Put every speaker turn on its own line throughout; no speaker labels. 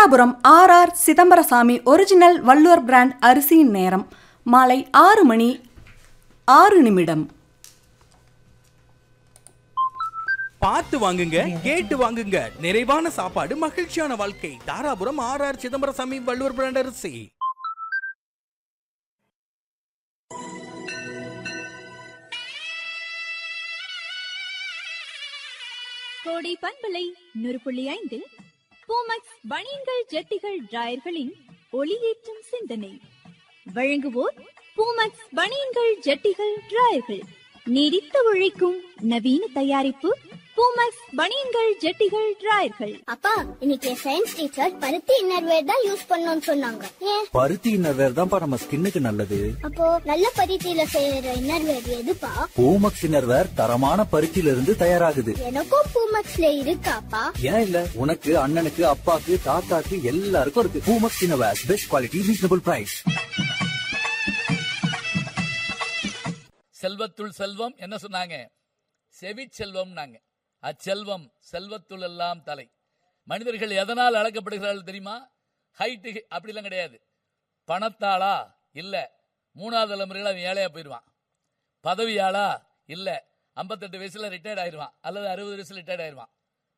Dharapuram R R Chidambarasamy original Valluvar brand அரிசியின் நேரம் மாலை ஆறு மணி ஆறு நிமிடம்
பார்த்து வாங்குங்க கேட்டு வாங்குங்க நிறைவான சாப்பாடு மகிழ்ச்சியான வாழ்க்கை Dharapuram R R Chidambarasamy Valluvar brand அரிசி
கோடை பண்பலை நூறு புள்ளி ஐந்தில் பூமக்ஸ் பனியன்கள் ஜட்டிகள் டிராயர்களின் ஒளியேற்றும் சிந்தனை வழங்குவோர் பூமக்ஸ் பனியன்கள் ஜட்டிகள் டிராயர்கள் நீடித்து உழைக்கும் நவீன தயாரிப்பு பூமக்ஸ் பனியன்கள் ஜட்டிகள் டிராயர்கள்
அப்பா இன்னைக்கு சயின்ஸ் டீச்சர் பருத்தி இன்னர்வேர் தான் யூஸ் பண்ணணும்னு சொன்னாங்க ஏன்
பருத்தி இன்னர்வேர் தான்ப்பா நம்ம ஸ்கின்னுக்கு நல்லது
அப்போ நல்ல பருத்தியில செய்யற இன்னர்வேர் எதுப்பா
பூமக்ஸ் இன்னர்வேர் தரமான பருத்தியில இருந்து தயாராகுது
எனக்கும் பூமக்ஸ்ல இருக்காப்பா
ஏன் இல்ல உனக்கு அண்ணனுக்கு அப்பாக்கு தாத்தாக்கு எல்லாருக்கும் இருக்கு Poomex innerwear best quality reasonable price
செல்வத்துள் செல்வம் என்ன சொன்னாங்க செவி செல்வம்னாங்க அச்செல்வம் செல்வத்துள் எல்லாம் தலை மனிதர்கள் எதனால் அழைக்கப்படுகிறார்கள் தெரியுமா ஹைட்டு அப்படிலாம் கிடையாது பணத்தாளா இல்ல மூணாவது தலைமுறையில் அவன் ஏழையா போயிடுவான் பதவியாளா இல்ல ஐம்பத்தெட்டு வயசுல ரிட்டையர்ட் ஆயிடுவான் அல்லது அறுபது வயசுல ரிட்டையர்ட் ஆயிடுவான்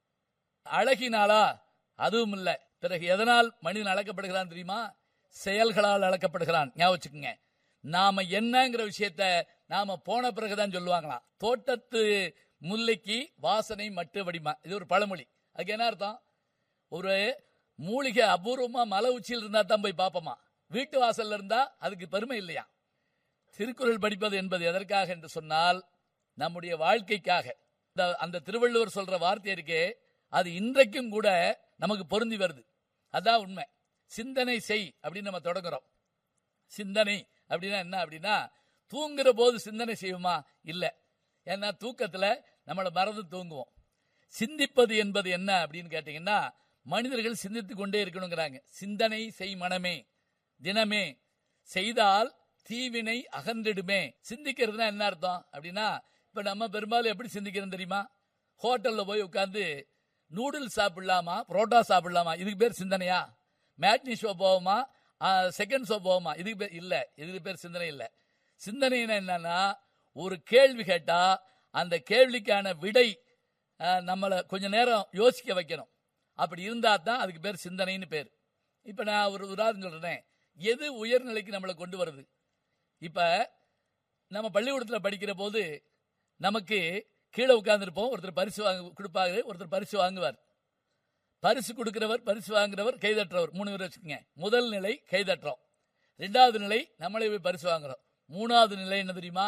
அழகினாலா அதுவும் இல்ல பிறகு எதனால் மனிதன் அழைக்கப்படுகிறான் தெரியுமா செயல்களால் அழைக்கப்படுகிறான் ஞாபகம் வச்சுக்கோங்க நாம என்னங்கிற விஷயத்த நாம போன பிறகுதான் சொல்லுவாங்களாம் தோட்டத்து முல்லைக்கு வாசனை மட்டு வடிமா இது ஒரு பழமொழி அதுக்கு என்ன அர்த்தம் ஒரு மூலிகை அபூர்வமா மலை உச்சியில் இருந்தா தான் போய் பார்ப்போமா வீட்டு வாசல்ல இருந்தா அதுக்கு பெருமை இல்லையா திருக்குறள் படிப்பது என்பது எதற்காக என்று சொன்னால் நம்முடைய வாழ்க்கைக்காக இந்த- அந்த திருவள்ளுவர் சொல்ற வார்த்தை இருக்கே அது இன்றைக்கும் கூட நமக்கு பொருந்தி வருது அதான் உண்மை சிந்தனை செய் அப்படின்னு நம்ம தொடங்குறோம் சிந்தனை அப்படின்னா என்ன அப்படின்னா தூங்குற போது சிந்தனை செய்வோமா இல்ல ஏன்னா தூக்கத்துல நம்மளை மறந்து தூங்குவோம் சிந்திப்பது என்பது என்ன அப்படின்னு கேட்டீங்கன்னா மனிதர்கள் சிந்தித்துக் கொண்டே இருக்கணுங்கிறாங்க சிந்தனை செய் மனமே தினமே செய்தால் தீவினை அகன்றிடுமே சிந்திக்கிறதுனா என்ன அர்த்தம் அப்படின்னா இப்ப நம்ம பெரும்பாலும் எப்படி சிந்திக்கிறோம் தெரியுமா ஹோட்டல்ல போய் உட்கார்ந்து நூடுல்ஸ் சாப்பிடலாமா புரோட்டா சாப்பிடலாமா இதுக்கு பேர் சிந்தனையா மேட்னி ஷோ போவோமா செகண்ட் ஷோ போவோமா இதுக்கு பேர் இல்ல இதுக்கு பேர் சிந்தனை இல்ல சிந்தனைனா என்னன்னா ஒரு கேள்வி கேட்டா அந்த கேள்விக்கான விடை அஹ், நம்மளை கொஞ்ச நேரம் யோசிக்க வைக்கணும் அப்படி இருந்தா தான் அதுக்கு பேர் சிந்தனைன்னு பேர் இப்ப நான் ஒரு உதாரணம் சொல்றேன் எது உயர்நிலைக்கு நம்மளை கொண்டு வருது இப்ப நம்ம பள்ளிக்கூடத்தில் படிக்கிற போது நமக்கு கீழே உட்கார்ந்துருப்போம் ஒருத்தர் பரிசு வாங்க கொடுப்பாரு ஒருத்தர் பரிசு வாங்குவார் பரிசு கொடுக்கிறவர் பரிசு வாங்குறவர் கைதட்டுறவர் மூணு பேர் வச்சுக்கோங்க முதல் நிலை கைதட்டுறோம் ரெண்டாவது நிலை நம்மளே போய் பரிசு வாங்குறோம் மூணாவது நிலை என்ன தெரியுமா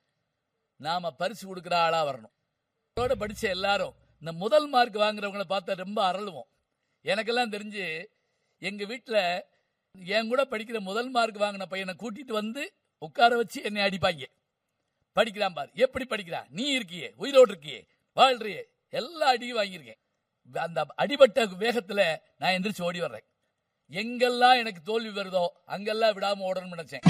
நாம பரிசு கொடுக்கிற ஆளா வரணும் இதோட படிச்ச எல்லாரும் இந்த முதல் மார்க் வாங்குறவங்கள பார்த்தா ரொம்ப அரளுவோம் எனக்கெல்லாம் தெரிஞ்சு எங்க வீட்டுல என் கூட படிக்கிற முதல் மார்க் வாங்கின பையனை கூட்டிட்டு வந்து உட்கார வச்சு என்னை அடிப்பாங்க படிக்கிறான் பாரு எப்படி படிக்கிறான் நீ இருக்கியே உயிரோடு இருக்கியே வாழ்றியே எல்லா அடியும் வாங்கியிருக்கேன் அந்த அடிபட்ட வேகத்துல நான் எந்திரிச்சு ஓடி வர்றேன் எங்கெல்லாம் எனக்கு தோல்வி வருதோ அங்கெல்லாம் விடாம ஓடணும்னு நினைச்சேன்